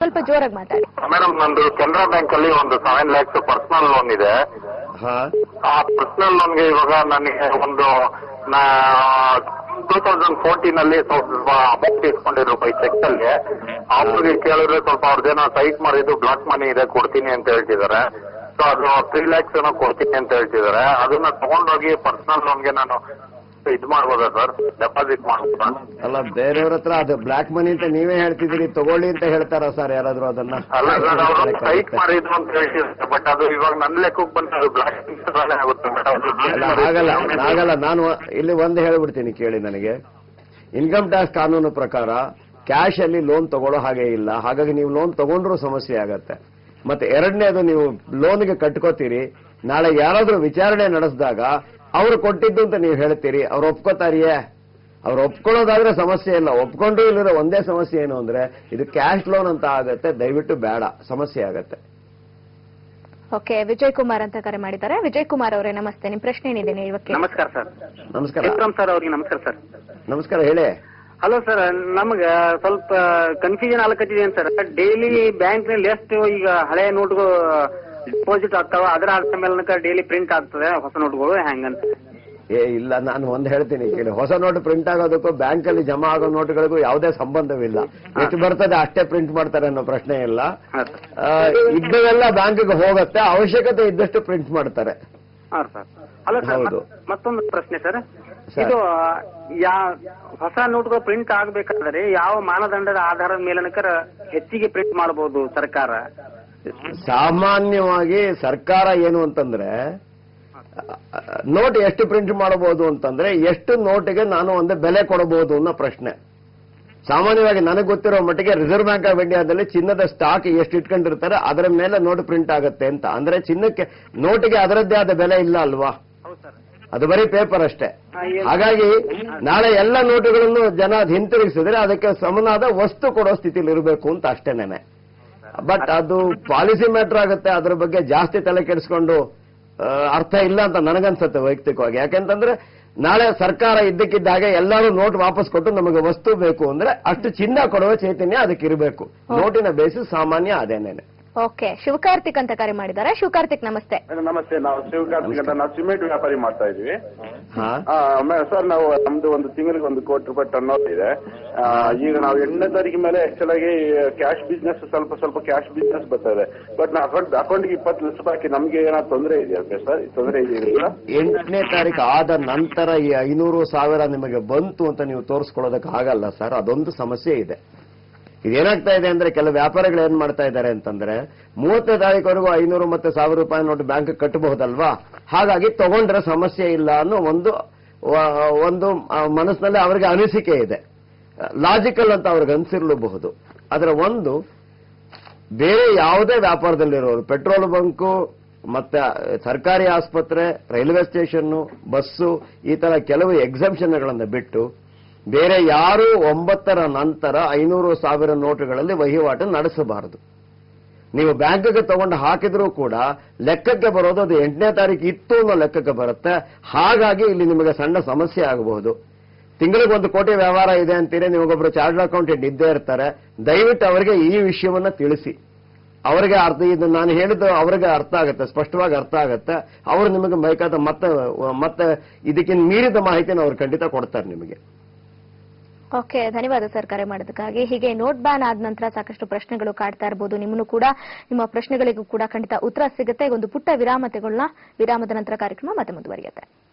ಸ್ವಲ್ಪ ಜೋರಾಗಿ ಮಾತಾಡಿ ಮೇಡಮ್ ನಂದು ಕೆನರಾ ಬ್ಯಾಂಕ್ ಅಲ್ಲಿ ಒಂದು ಸೆವೆನ್ ಲ್ಯಾಕ್ಸ್ ಪರ್ಸನಲ್ ಲೋನ್ ಇದೆ ಹಾ ಆ ಪರ್ಸನಲ್ ಲೋನ್ಗೆ ಇವಾಗ ನನಗೆ ಒಂದು ಟೂ ತೌಸಂಡ್ ಫೋರ್ಟೀನ್ ಅಲ್ಲಿ ಸ್ವಲ್ಪ ಅಮೌಂಟ್ ಇಸ್ಕೊಂಡಿದ್ರು ಬೈ ಚೆಕ್ ಅಲ್ಲಿ ಅವ್ರಿಗೆ ಕೇಳಿದ್ರೆ ಸ್ವಲ್ಪ ಅವ್ರದ್ದೇನೋ ಸೈಟ್ ಮಾಡಿದ್ದು ಬ್ಲಾಕ್ ಮನಿ ಇದೆ ಕೊಡ್ತೀನಿ ಅಂತ ಹೇಳ್ತಿದ್ದಾರೆ ಸೊ ಅದು ತ್ರೀ ಲ್ಯಾಕ್ಸ್ ಏನೋ ಕೊಡ್ತೀನಿ ಅಂತ ಹೇಳ್ತಿದ್ದಾರೆ ಅದನ್ನ ತಗೊಂಡೋಗಿ ಪರ್ಸನಲ್ ಲೋನ್ಗೆ ನಾನು ಇದು ಮಾಡ್ಬೋದಾ ಸರ್ ಡೆಪಾಸಿಟ್ ಮಾಡ್ಬೋದಾ ಅಲ್ಲ ಬೇರೆಯವ್ರ ಹತ್ರ ಅದು ಬ್ಲಾಕ್ ಮನಿ ಅಂತ ನೀವೇ ಹೇಳ್ತಿದ್ದೀರಿ ತಗೊಳ್ಳಿ ಅಂತ ಹೇಳ್ತಾರ ಸರ್ ಯಾರಾದ್ರೂ ಅದನ್ನ ಅಲ್ಲ ಸರ್ ಅವರು ಸೈಟ್ ಮಾಡಿದ್ರು ಅಂತ ಹೇಳ್ತಿದ್ದಾರೆ ಬಟ್ ಅದು ಇವಾಗ ನನ್ನ ಲೆಕ್ಕಕ್ಕೆ ಬಂದ್ರೆ ಅದು ಬ್ಲಾಕ್ ಆಗುತ್ತೆ ಅಲ್ಲ ಆಗಲ್ಲ ಆಗಲ್ಲ ನಾನು ಇಲ್ಲಿ ಒಂದು ಹೇಳ್ಬಿಡ್ತೀನಿ ಕೇಳಿ ನನಗೆ ಇನ್ಕಮ್ ಟ್ಯಾಕ್ಸ್ ಕಾನೂನು ಪ್ರಕಾರ ಕ್ಯಾಶ್ ಅಲ್ಲಿ ಲೋನ್ ತಗೊಳ್ಳೋ ಹಾಗೆ ಇಲ್ಲ ಹಾಗಾಗಿ ನೀವು ಲೋನ್ ತಗೊಂಡ್ರೂ ಸಮಸ್ಯೆ ಆಗತ್ತೆ ಮತ್ತೆ ಎರಡನೇದು ನೀವು ಲೋನ್ಗೆ ಕಟ್ಕೋತೀರಿ ನಾಳೆ ಯಾರಾದ್ರೂ ವಿಚಾರಣೆ ನಡೆಸಿದಾಗ ಅವ್ರು ಕೊಟ್ಟಿದ್ದು ಅಂತ ನೀವು ಹೇಳ್ತೀರಿ ಅವ್ರು ಒಪ್ಕೋತಾರಿಯೇ ಅವ್ರು ಒಪ್ಕೊಳ್ಳೋದಾದ್ರೆ ಸಮಸ್ಯೆ ಇಲ್ಲ ಒಪ್ಕೊಂಡ್ರು ಇಲ್ಲಿರೋ ಒಂದೇ ಸಮಸ್ಯೆ ಏನು ಅಂದ್ರೆ ಇದು ಕ್ಯಾಶ್ ಲೋನ್ ಅಂತ ಆಗತ್ತೆ ದಯವಿಟ್ಟು ಬೇಡ ಸಮಸ್ಯೆ ಆಗತ್ತೆ ಓಕೆ ವಿಜಯ್ ಕುಮಾರ್ ಅಂತ ಕರೆ ಮಾಡಿದ್ದಾರೆ ವಿಜಯ್ ಕುಮಾರ್ ಅವರೇ ನಮಸ್ತೆ ನಿಮ್ ಪ್ರಶ್ನೆ ಏನಿದೆ ನೀವಕ್ಕೆ ನಮಸ್ಕಾರ ಸರ್ ನಮಸ್ಕಾರ ವಿಕ್ರಮ್ ಸರ್ ಅವ್ರಿಗೆ ನಮಸ್ಕಾರ ಸರ್ ನಮಸ್ಕಾರ ಹೇಳಿ ಹಲೋ ಸರ್ ನಮ್ಗ ಸ್ವಲ್ಪ ಕನ್ಫ್ಯೂಷನ್ ಆಗಕತ್ತಿದೆ ಸರ್ ಡೈಲಿ ಬ್ಯಾಂಕ್ ನಲ್ಲಿ ಎಷ್ಟು ಈಗ ಹಳೆ ನೋಟ್ಗಳು ಡಿಪಾಸಿಟ್ ಆಗ್ತಾವ ಅದರ ಆಧಾರ ಮೇಲೆ ಡೈಲಿ ಪ್ರಿಂಟ್ ಆಗ್ತದೆ ಹೊಸ ನೋಟ್ಗಳು ಹೆಂಗಂತ ಏ ಇಲ್ಲ ನಾನು ಒಂದ್ ಹೇಳ್ತೀನಿ ಕೇಳಿ ಹೊಸ ನೋಟ್ ಪ್ರಿಂಟ್ ಆಗೋದಕ್ಕೂ ಬ್ಯಾಂಕ್ ಅಲ್ಲಿ ಜಮಾ ಆಗೋ ನೋಟ್ಗಳಿಗೂ ಯಾವುದೇ ಸಂಬಂಧವಿಲ್ಲ ಎಷ್ಟು ಬರ್ತದೆ ಅಷ್ಟೇ ಪ್ರಿಂಟ್ ಮಾಡ್ತಾರೆ ಅನ್ನೋ ಪ್ರಶ್ನೆ ಇಲ್ಲ ಹಾ ಸರ್ ಆ, ಇದ್ದವೆಲ್ಲ ಬ್ಯಾಂಕ್ಗೆ ಹೋಗುತ್ತೆ ಅವಶ್ಯಕತೆ ಇದ್ದಷ್ಟು ಪ್ರಿಂಟ್ ಮಾಡ್ತಾರೆ ಹಾ ಸರ್ ಅಲ್ಲ ಸರ್ ಹೌದು. ಮತ್- ಮತ್ತೊಂದು ಪ್ರಶ್ನೆ ಸರ್ ಸರ್. ಇದು ಯಾ ಹೊಸ ನೋಟ್ಗಳು ಪ್ರಿಂಟ್ ಆಗ್ಬೇಕಾದ್ರೆ ಯಾವ ಮಾನದಂಡದ ಆಧಾರದ ಮೇಲೆ ಹೆಚ್ಚಿಗೆ ಪ್ರಿಂಟ್ ಮಾಡಬಹುದು ಸರ್ಕಾರ ಸಾಮಾನ್ಯವಾಗಿ ಸರ್ಕಾರ ಏನು ಅಂತಂದ್ರೆ ಆ, ನೋಟ್ ಎಷ್ಟು ಪ್ರಿಂಟ್ ಮಾಡಬಹುದು ಅಂತಂದ್ರೆ ಎಷ್ಟು ನೋಟಿಗೆ ನಾನು ಒಂದು ಬೆಲೆ ಕೊಡಬಹುದು ಅನ್ನೋ ಪ್ರಶ್ನೆ ಸಾಮಾನ್ಯವಾಗಿ ನನಗೆ ಗೊತ್ತಿರೋ ಮಟ್ಟಿಗೆ ರಿಸರ್ವ್ ಬ್ಯಾಂಕ್ ಆಫ್ ಇಂಡಿಯಾದಲ್ಲಿ ಚಿನ್ನದ ಸ್ಟಾಕ್ ಎಷ್ಟು ಇಟ್ಕೊಂಡಿರ್ತಾರೆ ಅದರ ಮೇಲೆ ನೋಟ್ ಪ್ರಿಂಟ್ ಆಗುತ್ತೆ ಅಂತ ಅಂದ್ರೆ ಚಿನ್ನಕ್ಕೆ ನೋಟಿಗೆ ಅದರದ್ದೇ ಆದ ಬೆಲೆ ಇಲ್ಲ ಅಲ್ವಾ ಹೌದು ಸರ್ ಅದು ಬರೀ ಪೇಪರ್ ಅಷ್ಟೇ ಹಾ, ಏನು- ಹಾಗಾಗಿ ನಾಳೆ ಎಲ್ಲ ನೋಟುಗಳನ್ನು ಜನ ಹಿಂತಿರುಗಿಸಿದ್ರೆ ಅದಕ್ಕೆ ಸಮನಾದ ವಸ್ತು ಕೊಡೋ ಸ್ಥಿತಿಲಿ ಇರಬೇಕು ಅಂತ ಅಷ್ಟೇನೆ ಬಟ್ ಅದು ಪಾಲಿಸಿ ಮ್ಯಾಟರ್ ಆಗುತ್ತೆ ಅದ್ರ ಬಗ್ಗೆ ಜಾಸ್ತಿ ತಲೆ ಕೆಡಿಸ್ಕೊಂಡು ಆ, ಅರ್ಥ ಇಲ್ಲ ಅಂತ ನನಗನ್ಸುತ್ತೆ ವೈಯಕ್ತಿಕವಾಗಿ ಯಾಕೆಂತಂದ್ರೆ ನಾಳೆ ಸರ್ಕಾರ ಇದ್ದಕ್ಕಿದ್ದಾಗೆ ಎಲ್ಲರೂ ನೋಟ್ ವಾಪಸ್ ಕೊಟ್ಟು ನಮಗೆ ವಸ್ತು ಬೇಕು ಅಂದ್ರೆ ಅಷ್ಟು ಚಿನ್ನ ಕೊಡುವ ಚೈತನ್ಯ ಅದಕ್ಕೆ ಇರಬೇಕು ನೋಟಿನ ಬೇಸಿಸ್ ಸಾಮಾನ್ಯ ಅದೇನೇನೆ ಓಕೆ ಶಿವಕಾರ್ತಿಕ್ ಅಂತ ಕರೆ ಮಾಡಿದ್ದಾರೆ ಶಿವಕಾರ್ತಿಕ್ ನಮಸ್ತೆ ಮೇಡಮ್ ನಮಸ್ತೆ ನಾವು ಶಿವಕಾರ್ತಿಕ್ ಅಂತ ನಾವು ಸಿಮೆಂಟ್ ವ್ಯಾಪಾರಿ ಮಾಡ್ತಾ ಇದೀವಿ ಹಾ ಆ, ಮೇ- ಸರ್ ನಾವು ನಮ್ದು ಒಂದು ತಿಂಗಳಿಗೆ ಒಂದು ಕೋಟಿ ರೂಪಾಯಿ ಟರ್ನ್ ಇದೆ ಆ, ಈಗ ನಾವು ಎಂಟನೇ ತಾರೀಕು ಮೇಲೆ ಆಕ್ಚುಲ್ ಆಗಿ ಕ್ಯಾಶ್ ಬಿಸ್ನೆಸ್ ಸ್ವಲ್ಪ ಸ್ವಲ್ಪ ಕ್ಯಾಶ್ ಬಿಸ್ನೆಸ್ ಬರ್ತಾ ಇದೆ ಬಟ್ ನಾವು ಅಕೌಂಟ್ ಅಕೌಂಟ್ಗೆ ಇಪ್ಪತ್ತು ಲಕ್ಷ ರೂಪಾಯಿ ಹಾಕಿ ನಮ್ಗೆ ಏನಾದ್ರು ತೊಂದರೆ ಇದೆಯಾ ಸರ್ ತೊಂದರೆ ಇದೆಯಾ ಎಂಟನೇ ತಾರೀಕು ಆದ ನಂತರ ಈ ಐನೂರು ಸಾವಿರ ನಿಮಗೆ ಬಂತು ಅಂತ ನೀವು ತೋರಿಸ್ಕೊಳ್ಳೋದಕ್ಕೆ ಆಗಲ್ಲ ಸರ್ ಅದೊಂದು ಸಮಸ್ಯೆ ಇದೆ ಇದೇನಾಗ್ತಾ ಇದೆ ಅಂದ್ರೆ ಕೆಲವು ವ್ಯಾಪಾರಿಗಳು ಏನ್ ಮಾಡ್ತಾ ಇದ್ದಾರೆ ಅಂತಂದ್ರೆ ಮೂವತ್ತನೇ ತಾರೀಕುವರೆಗೂ ಐನೂರು ಮತ್ತೆ ಸಾವಿರ ರೂಪಾಯಿ ನೋಟು ಬ್ಯಾಂಕ್ ಕಟ್ಟಬಹುದಲ್ವಾ ಹಾಗಾಗಿ ತಗೊಂಡ್ರೆ ಸಮಸ್ಯೆ ಇಲ್ಲ ಅನ್ನೋ ಒಂದು ವ- ಒಂದು ಆ, ಮನಸ್ಸಿನಲ್ಲಿ ಅವರಿಗೆ ಅನಿಸಿಕೆ ಇದೆ ಲಾಜಿಕಲ್ ಅಂತ ಅವ್ರಿಗೆ ಅನ್ಸಿರ್ಲೂಬಹುದು ಅದರ ಒಂದು ಬೇರೆ ಯಾವುದೇ ವ್ಯಾಪಾರದಲ್ಲಿರೋರು ಪೆಟ್ರೋಲ್ ಬಂಕು ಮತ್ತೆ ಸರ್ಕಾರಿ ಆಸ್ಪತ್ರೆ ರೈಲ್ವೆ ಸ್ಟೇಷನ್ ಬಸ್ಸು ಈ ತರ ಕೆಲವು ಎಕ್ಸಂಪ್ಷನ್ಗಳನ್ನು ಬಿಟ್ಟು ಬೇರೆ ಯಾರೂ ಒಂಬತ್ತರ ನಂತರ ಐನೂರು ಸಾವಿರ ನೋಟುಗಳಲ್ಲಿ ವಹಿವಾಟು ನಡೆಸಬಾರದು ನೀವು ಬ್ಯಾಂಕ್ಗೆ ತಗೊಂಡು ಹಾಕಿದ್ರೂ ಕೂಡ ಲೆಕ್ಕಕ್ಕೆ ಬರೋದು ಅದು ಎಂಟನೇ ತಾರೀಕು ಇತ್ತು ಅನ್ನೋ ಲೆಕ್ಕಕ್ಕೆ ಬರುತ್ತೆ ಹಾಗಾಗಿ ಇಲ್ಲಿ ನಿಮಗೆ ಸಣ್ಣ ಸಮಸ್ಯೆ ಆಗಬಹುದು ತಿಂಗಳಿಗೆ ಒಂದು ಕೋಟಿ ವ್ಯವಹಾರ ಇದೆ ಅಂತೀರಿ ನಿಮಗೊಬ್ರು ಚಾರ್ಟರ್ಡ್ ಅಕೌಂಟೆಂಟ್ ಇದ್ದೇ ಇರ್ತಾರೆ ದಯವಿಟ್ಟು ಅವರಿಗೆ ಈ ವಿಷಯವನ್ನ ತಿಳಿಸಿ ಅವರಿಗೆ ಅರ್ಥ ಇದು ನಾನು ಹೇಳಿದ್ದು ಅವರಿಗೆ ಅರ್ಥ ಆಗುತ್ತೆ ಸ್ಪಷ್ಟವಾಗಿ ಅರ್ಥ ಆಗುತ್ತೆ ಅವರು ನಿಮಗೆ ಬೇಕಾದ ಮತ್ತೆ ಮತ್ತೆ ಇದಕ್ಕಿಂತ ಮೀರಿದ ಮಾಹಿತಿನ ಅವ್ರು ಖಂಡಿತ ಕೊಡ್ತಾರೆ ನಿಮಗೆ ಓಕೆ ಧನ್ಯವಾದ ಸರ್ ಕರೆ ಮಾಡೋದಕ್ಕಾಗಿ ಹೀಗೆ ನೋಟ್ ಬ್ಯಾನ್ ಆದ ನಂತರ ಸಾಕಷ್ಟು ಪ್ರಶ್ನೆಗಳು ಕಾಡ್ತಾ ಇರಬಹುದು ನಿಮ್ಮನ್ನು ಕೂಡ ನಿಮ್ಮ ಪ್ರಶ್ನೆಗಳಿಗೂ ಕೂಡ ಖಂಡಿತ ಉತ್ತರ ಸಿಗುತ್ತೆ ಈಗ ಒಂದು ಪುಟ್ಟ ವಿರಾಮ ತಗೊಳ್ಳೋಣ ವಿರಾಮದ ನಂತರ ಕಾರ್ಯಕ್ರಮ ಮತ್ತೆ ಮುಂದುವರಿಯುತ್ತೆ